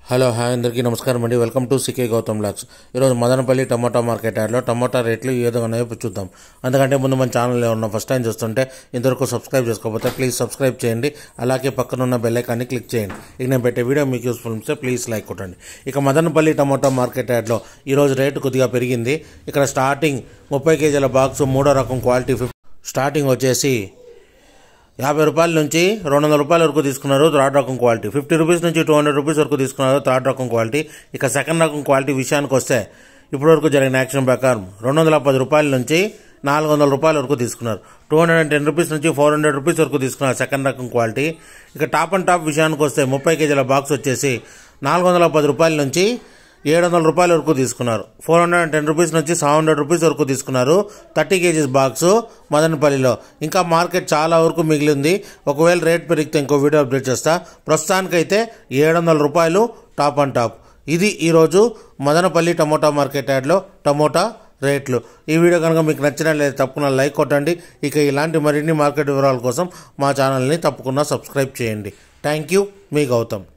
hello hi అందరికీ నమస్కారం అండి వెల్కమ్ టు సికే గౌతమ్ లాక్స్ ఈరోజు మదనపల్లి టమాటా మార్కెట్ యార్డ్లో టమాటా రేట్లు ఏ విధంగా ఉన్నాయో ఇప్పుడు చూద్దాం అందుకంటే ముందు మన ఛానల్లో ఉన్న ఫస్ట్ టైం చూస్తుంటే ఇంతవరకు సబ్స్క్రైబ్ చేసుకోకపోతే ప్లీజ్ సబ్స్క్రైబ్ చేయండి అలాగే పక్కన ఉన్న బెల్ ఐకాన్ని క్లిక్ చేయండి ఇక నేను పెట్టే వీడియో మీకు యూస్ఫుల్ ఉంటే ప్లీజ్ లైక్ కొట్టండి ఇక మదనపల్లి టమాటా మార్కెట్ యార్డ్లో ఈరోజు రేటు కొద్దిగా పెరిగింది ఇక్కడ స్టార్టింగ్ ముప్పై కేజీల బాక్స్ మూడో రకం క్వాలిటీ ఫిఫ్ స్టార్టింగ్ వచ్చేసి యాభై రూపాయల నుంచి రెండు వందల రూపాయల వరకు తీసుకున్నారు థర్డ్ రకం క్వాలిటీ ఫిఫ్టీ రూపీస్ నుంచి టూ హండ్రెడ్ రూపీస్ వరకు తీసుకున్నారు థర్డ్ రకం క్వాలిటీ ఇక సెకండ్ రకం క్వాలిటీ విషయానికి వస్తే ఇప్పటివరకు జరిగిన యాక్షన్ ప్రకారం రెండు వందల పది రూపాయల నుంచి నాలుగు వందల రూపాయల వరకు తీసుకున్నారు two hundred and ten rupees నుంచి ఫోర్ హండ్రెడ్ రూపీస్ వరకు తీసుకున్నారు సెకండ్ రకం క్వాలిటీ ఇక టాప్ అండ్ టాప్ విషయానికి వస్తే ముప్పై కేజీల బాక్స్ వచ్చేసి నాలుగు వందల పది రూపాయల నుంచి ఏడు వందల రూపాయల వరకు తీసుకున్నారు four hundred and ten rupees నుంచి సెవెన్ హండ్రెడ్ రూపీస్ వరకు తీసుకున్నారు థర్టీ కేజీస్ బాక్స్ మదనపల్లిలో ఇంకా మార్కెట్ చాలా వరకు మిగిలింది ఒకవేళ రేట్ పెరిగితే ఇంకో వీడియో అప్డేట్ చేస్తా ప్రస్తుతానికైతే ఏడు వందల రూపాయలు టాప్ అండ్ టాప్ ఇది ఈరోజు మదనపల్లి టమోటా మార్కెట్ యార్డ్లో టమోటా రేట్లు ఈ వీడియో కనుక మీకు నచ్చినట్లయితే తప్పకుండా లైక్ కొట్టండి ఇక ఇలాంటి మరిన్ని మార్కెట్ వివరాల కోసం మా ఛానల్ని తప్పకుండా సబ్స్క్రైబ్ చేయండి థ్యాంక్ యూ మీ గౌతమ్